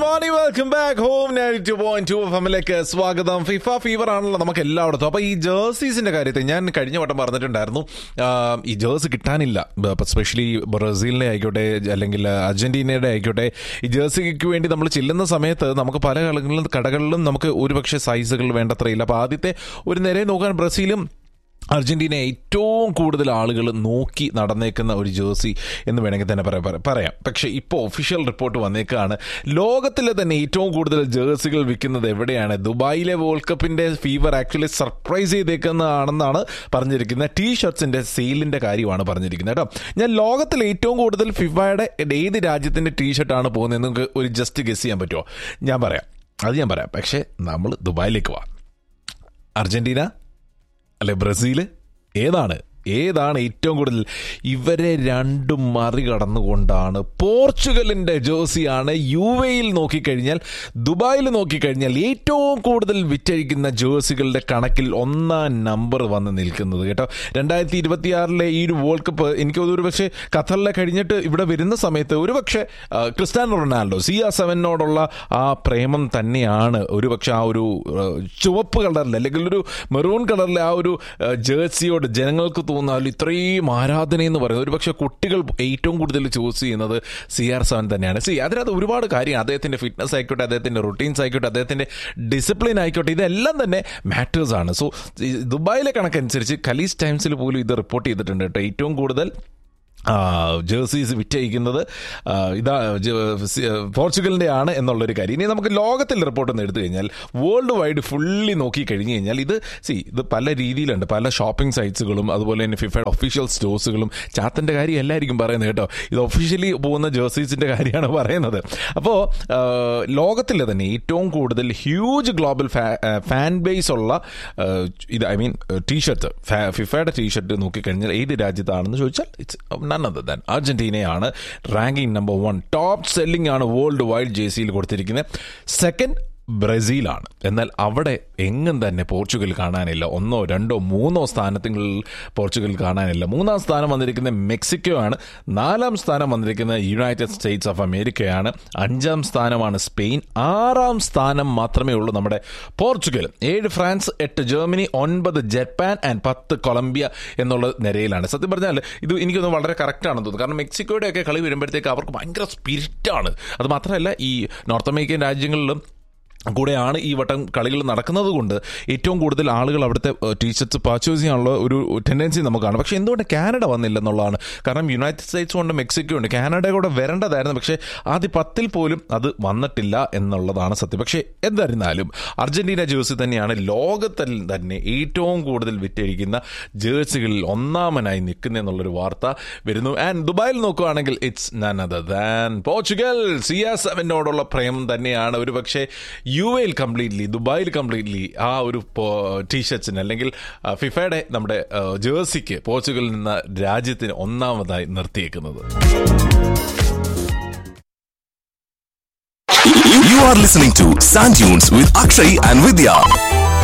Morning welcome back home ninety point two എഫിലേക്ക് സ്വാഗതം FIFA fever ആണല്ലോ നമുക്ക് എല്ലായിടത്തും അപ്പൊ ഈ ജേഴ്സീസിന്റെ കാര്യത്തിൽ ഞാൻ കഴിഞ്ഞ വട്ടം പറഞ്ഞിട്ടുണ്ടായിരുന്നു ആ, ഈ ജേഴ്സി കിട്ടാനില്ല സ്പെഷ്യലി ബ്രസീലിനെ ആയിക്കോട്ടെ അല്ലെങ്കിൽ അർജന്റീനയുടെ ആയിക്കോട്ടെ ഈ ജേഴ്സിക്ക് വേണ്ടി നമ്മൾ ചെല്ലുന്ന സമയത്ത് നമുക്ക് പല കളികളിലും കടകളിലും നമുക്ക് ഒരുപക്ഷെ സൈസുകൾ വേണ്ടത്രയില്ല അപ്പൊ ആദ്യത്തെ ഒരു നിരയെ നോക്കാൻ ബ്രസീലും അർജന്റീന ഏറ്റവും കൂടുതൽ ആളുകൾ നോക്കി നടന്നേക്കുന്ന ഒരു ജേഴ്സി എന്ന് വേണമെങ്കിൽ തന്നെ പറയാം പറ- പറയാം പക്ഷേ ഇപ്പോൾ ഒഫീഷ്യൽ റിപ്പോർട്ട് വന്നേക്കാണ് ലോകത്തിലെ തന്നെ ഏറ്റവും കൂടുതൽ ജേഴ്സികൾ വിൽക്കുന്നത് എവിടെയാണ് ദുബായിലെ വേൾഡ് കപ്പിന്റെ ഫീവർ ആക്ച്വലി സർപ്രൈസ് ചെയ്തേക്കുന്നതാണെന്നാണ് പറഞ്ഞിരിക്കുന്നത് ടീ ഷർട്സിന്റെ സെയിലിന്റെ കാര്യമാണ് പറഞ്ഞിരിക്കുന്നത് കേട്ടോ ഞാൻ ലോകത്തിൽ ഏറ്റവും കൂടുതൽ ഫിഫയുടെ ഏത് രാജ്യത്തിന്റെ ടീ ഷർട്ടാണ് പോകുന്നത് നിങ്ങൾക്ക് ഒരു ജസ്റ്റ് ഗസ് ചെയ്യാൻ പറ്റുമോ ഞാൻ പറയാം അത് ഞാൻ പറയാം പക്ഷേ നമ്മൾ ദുബായിലേക്ക് പോവാം അർജന്റീന അല്ലെ ബ്രസീൽ ഏതാണ് ഏതാണ് ഏറ്റവും കൂടുതൽ ഇവരെ രണ്ടും മറികടന്നുകൊണ്ടാണ് പോർച്ചുഗലിന്റെ ജേഴ്സിയാണ് യു എയിൽ നോക്കിക്കഴിഞ്ഞാൽ ദുബായിൽ നോക്കിക്കഴിഞ്ഞാൽ ഏറ്റവും കൂടുതൽ വിറ്റഴിക്കുന്ന ജേഴ്സികളുടെ കണക്കിൽ ഒന്നാം നമ്പർ വന്ന് നിൽക്കുന്നത് കേട്ടോ രണ്ടായിരത്തി ഇരുപത്തിയാറിലെ ഈ ഒരു വേൾഡ് കപ്പ് എനിക്ക് തോന്നുന്നു ഒരു പക്ഷേ ഖത്തറിലെ കഴിഞ്ഞിട്ട് ഇവിടെ വരുന്ന സമയത്ത് ഒരു പക്ഷേ ആ, ക്രിസ്ത്യാനോ റൊണാൾഡോ സി ആർ സെവനോടുള്ള ആ പ്രേമം തന്നെയാണ് ഒരു പക്ഷെ ആ ഒരു ആ, ചുവപ്പ് കളറിൽ അല്ലെങ്കിൽ ഒരു മെറൂൺ കളറിലെ ആ ഒരു ആ, ജേഴ്സിയോട് ജനങ്ങൾക്ക് തോന്നാൽ ഇത്രയും ആരാധന എന്ന് പറയുന്നത് ഒരു പക്ഷേ കുട്ടികൾ ഏറ്റവും കൂടുതൽ ചൂസ് ചെയ്യുന്നത് സി ആർ സെവൻ തന്നെയാണ് സി അതിനകത്ത് ഒരുപാട് കാര്യം അദ്ദേഹത്തിന്റെ ഫിറ്റ്നസ് ആയിക്കോട്ടെ അദ്ദേഹത്തിന്റെ റുട്ടീൻസ് ആയിക്കോട്ടെ അദ്ദേഹത്തിന്റെ ഡിസിപ്ലിൻ ആയിക്കോട്ടെ ഇതെല്ലാം തന്നെ മാറ്റേഴ്സ് ആണ് സോ ദുബായിലെ കണക്കനുസരിച്ച് കലീസ് ടൈംസിൽ പോലും ഇത് റിപ്പോർട്ട് ചെയ്തിട്ടുണ്ട് കേട്ടോ ഏറ്റവും കൂടുതൽ ജേഴ്സീസ് വിറ്റയിക്കുന്നത് ആ, ഇതാ ജ- സി- പോർച്ചുഗലിന്റെ ആണ് എന്നുള്ളൊരു കാര്യം ഇനി നമുക്ക് ലോകത്തിൽ റിപ്പോർട്ട് ഒന്ന് എടുത്തു കഴിഞ്ഞാൽ വേൾഡ് വൈഡ് ഫുള്ളി നോക്കി കഴിഞ്ഞു കഴിഞ്ഞാൽ ഇത് സി ഇത് പല രീതിയിലുണ്ട് പല ഷോപ്പിംഗ് സൈറ്റ്സുകളും അതുപോലെ തന്നെ ഫിഫയുടെ ഒഫീഷ്യൽ സ്റ്റോഴ്സുകളും ചാത്തന്റെ കാര്യം എല്ലായിരിക്കും പറയുന്നത് കേട്ടോ ഇത് ഒഫീഷ്യലി പോകുന്ന ജേഴ്സീസിന്റെ കാര്യമാണ് പറയുന്നത് അപ്പോൾ ലോകത്തിലെ തന്നെ ഏറ്റവും കൂടുതൽ ഹ്യൂജ് ഗ്ലോബൽ ഫാൻ ബേസ് ഉള്ള ആ, ഇത് ഐ മീൻ ടീഷർട്ട് ഫിഫയുടെ ടീഷർട്ട് നോക്കിക്കഴിഞ്ഞാൽ ഏത് രാജ്യത്താണെന്ന് ചോദിച്ചാൽ ഇറ്റ്സ് നൺ അതർ ദാൻ അർജന്റീനയാണ് ranking number one top selling ആണ് വേൾഡ് വൈഡ് ജേസിയിൽ കൊടുത്തിരിക്കുന്നത് സെക്കൻഡ് ബ്രസീലാണ് എന്നാൽ അവിടെ എങ്ങും തന്നെ പോർച്ചുഗൽ കാണാനില്ല ഒന്നോ രണ്ടോ മൂന്നോ സ്ഥാനത്തിൽ പോർച്ചുഗൽ കാണാനില്ല മൂന്നാം സ്ഥാനം വന്നിരിക്കുന്നത് മെക്സിക്കോ ആണ് നാലാം സ്ഥാനം വന്നിരിക്കുന്നത് യുണൈറ്റഡ് സ്റ്റേറ്റ്സ് ഓഫ് അമേരിക്കയാണ് അഞ്ചാം സ്ഥാനമാണ് സ്പെയിൻ ആറാം സ്ഥാനം മാത്രമേ ഉള്ളൂ നമ്മുടെ പോർച്ചുഗൽ ഏഴ് ഫ്രാൻസ് എട്ട് ജർമ്മനി ഒൻപത് ജപ്പാൻ ആൻഡ് പത്ത് കൊളംബിയ എന്നുള്ള നിരയിലാണ് സത്യം പറഞ്ഞാൽ ഇത് എനിക്കൊന്ന് വളരെ കറക്റ്റ് ആണെന്ന് തോന്നുന്നു കാരണം മെക്സിക്കോയുടെ ഒക്കെ കളി വരുമ്പോഴത്തേക്ക് അവർക്ക് ഭയങ്കര സ്പിരിറ്റാണ് അത് മാത്രമല്ല ഈ നോർത്ത് അമേരിക്കൻ രാജ്യങ്ങളിലും കൂടെയാണ് ഈ വട്ടം കളികൾ നടക്കുന്നത് കൊണ്ട് ഏറ്റവും കൂടുതൽ ആളുകൾ അവിടുത്തെ ടീഷർട്സ് പർച്ചേസ് ചെയ്യാനുള്ള ഒരു ടെൻഡൻസി നമുക്ക് കാണാം പക്ഷേ എന്തുകൊണ്ട് കാനഡ വന്നില്ല എന്നുള്ളതാണ് കാരണം യുണൈറ്റഡ് സ്റ്റേറ്റ്സ് ഉണ്ട് മെക്സിക്കോ ഉണ്ട് കാനഡ കൂടെ വരേണ്ടതായിരുന്നു പക്ഷേ ആദ്യ പത്തിൽ പോലും അത് വന്നിട്ടില്ല എന്നുള്ളതാണ് സത്യം പക്ഷേ എന്തായിരുന്നാലും അർജന്റീന ജേഴ്സി തന്നെയാണ് ലോകത്തിൽ തന്നെ ഏറ്റവും കൂടുതൽ വിറ്റഴിക്കുന്ന ജേഴ്സികളിൽ ഒന്നാമനായി നിൽക്കുന്ന എന്നുള്ളൊരു വാർത്ത വരുന്നു ആൻഡ് ദുബായിൽ നോക്കുകയാണെങ്കിൽ it's none other than Portugal C R സെവനോടുള്ള പ്രേമം തന്നെയാണ് ഒരു പക്ഷേ യു എയിൽ കംപ്ലീറ്റ്ലി ദുബായിൽ കംപ്ലീറ്റ്ലി ആ ഒരു ടീഷർട്സിന് അല്ലെങ്കിൽ ആ, ഫിഫയുടെ നമ്മുടെ ആ, ജേഴ്സിക്ക് പോർച്ചുഗലിൽ നിന്ന് രാജ്യത്തിന് ഒന്നാമതായി നിർത്തിയേക്കുന്നത് You are listening to Sand Dunes with Akshay and Vidya.